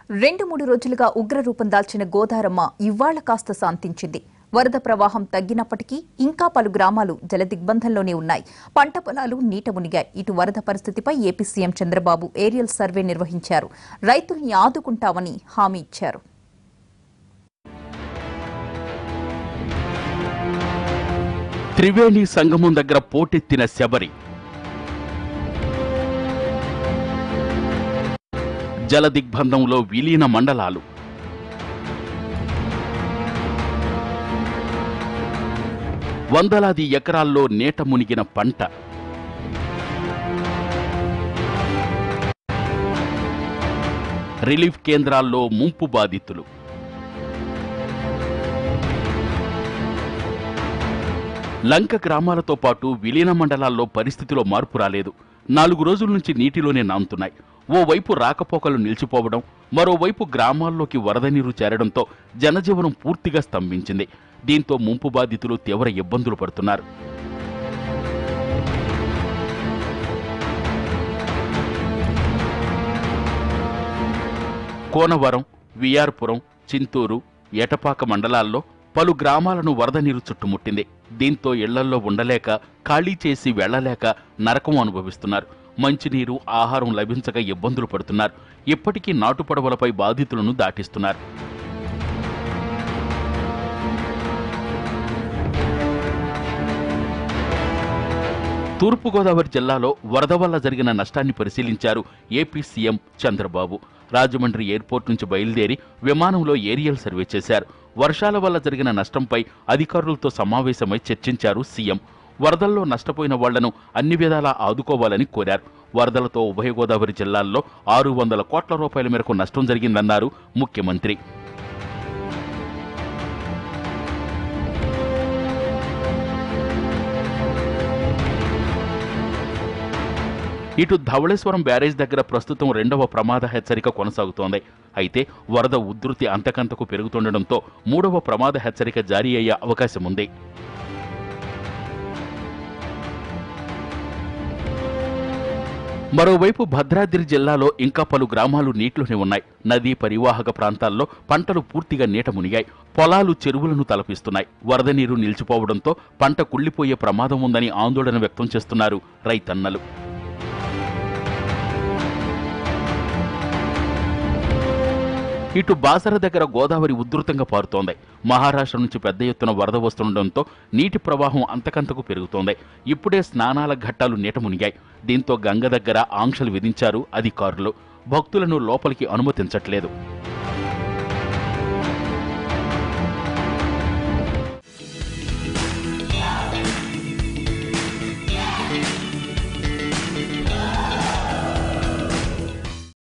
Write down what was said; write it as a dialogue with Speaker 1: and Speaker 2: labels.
Speaker 1: రెండు మూడు రోజులుగా ఉగ్రరూపం దాల్చిన గోదారమ్మ ఇవాళ్ల కాస్త శాంతించింది వరద ప్రవాహం తగ్గినప్పటికీ ఇంకా పలు గ్రామాలు జలదిగ్బంధంలోనే ఉన్నాయి పంట పొలాలు నీట మునిగాయి ఇటు వరద పరిస్థితిపై AP CM Chandrababu aerial survey నిర్వహించారు రైతుల్ని ఆదుకుంటామని హామీ ఇచ్చారు
Speaker 2: త్రివేణి సంగమం దగ్గర పోటెత్తిన శబరి జలదిగ్బంధంలో విలీన మండలాలు వందలాది ఎకరాల్లో నేట మునిగిన పంట రిలీఫ్ కేంద్రాల్లో ముంపు బాధితులు లంక గ్రామాలతో పాటు విలీన మండలాల్లో పరిస్థితిలో మార్పు రాలేదు నాలుగు రోజుల నుంచి నీటిలోనే నాంతున్నాయి ఓవైపు రాకపోకలు నిలిచిపోవడం మరోవైపు గ్రామాల్లోకి వరద నీరు చేరడంతో జనజీవనం పూర్తిగా స్తంభించింది దీంతో ముంపు బాధితులు తీవ్ర ఇబ్బందులు పడుతున్నారు కోనవరం విఆర్పురం చింతూరు ఎటపాక మండలాల్లో పలు గ్రామాలను వరద నీరు చుట్టుముట్టింది దీంతో ఇళ్లల్లో ఉండలేక ఖాళీ చేసి వెళ్లలేక నరకం అనుభవిస్తున్నారు మంచినీరు ఆహారం లభించక ఇబ్బందులు పడుతున్నారు ఇప్పటికీ నాటుపడవలపై బాధితులను దాటిస్తున్నారు తూర్పుగోదావరి జిల్లాలో వరద వల్ల జరిగిన నష్టాన్ని పరిశీలించారు AP CM Chandrababu Rajahmundry airport నుంచి బయలుదేరి విమానంలో ఏరియల్ సర్వే చేశారు వర్షాల వల్ల జరిగిన నష్టంపై అధికారులతో సమావేశమై చర్చించారు సీఎం వరదల్లో నష్టపోయిన వాళ్లను అన్ని విధాలా ఆదుకోవాలని కోరారు వరదలతో ఉభయ గోదావరి జిల్లాల్లో ఆరు వందల కోట్ల రూపాయల మేరకు నష్టం జరిగిందన్నారు ముఖ్యమంత్రి ఇటు ధవళేశ్వరం బ్యారేజ్ దగ్గర ప్రస్తుతం రెండవ ప్రమాద హెచ్చరిక కొనసాగుతోంది అయితే వరద ఉధృతి అంతకంతకు పెరుగుతుండటంతో మూడవ ప్రమాద హెచ్చరిక జారీ అయ్యే అవకాశం ఉంది మరోవైపు భద్రాద్రి జిల్లాలో ఇంకా పలు గ్రామాలు నీటిలోనే ఉన్నాయి నదీ పరివాహక ప్రాంతాల్లో పంటలు పూర్తిగా నీట మునిగాయి పొలాలు చెరువులను తలపిస్తున్నాయి వరద నీరు నిలిచిపోవడంతో పంట కుళ్లిపోయే ప్రమాదం ఉందని ఆందోళన వ్యక్తం చేస్తున్నారు రైతన్నలు ఇటు బాసర దగ్గర గోదావరి ఉధృతంగా పారుతోంది మహారాష్ట్ర నుంచి పెద్ద ఎత్తున వరద వస్తుండటంతో నీటి ప్రవాహం అంతకంతకు పెరుగుతోంది ఇప్పుడే స్నానాల ఘట్టాలు నీట మునిగాయి దీంతో గంగ దగ్గర ఆంక్షలు విధించారు అధికారులు భక్తులను లోపలికి అనుమతించట్లేదు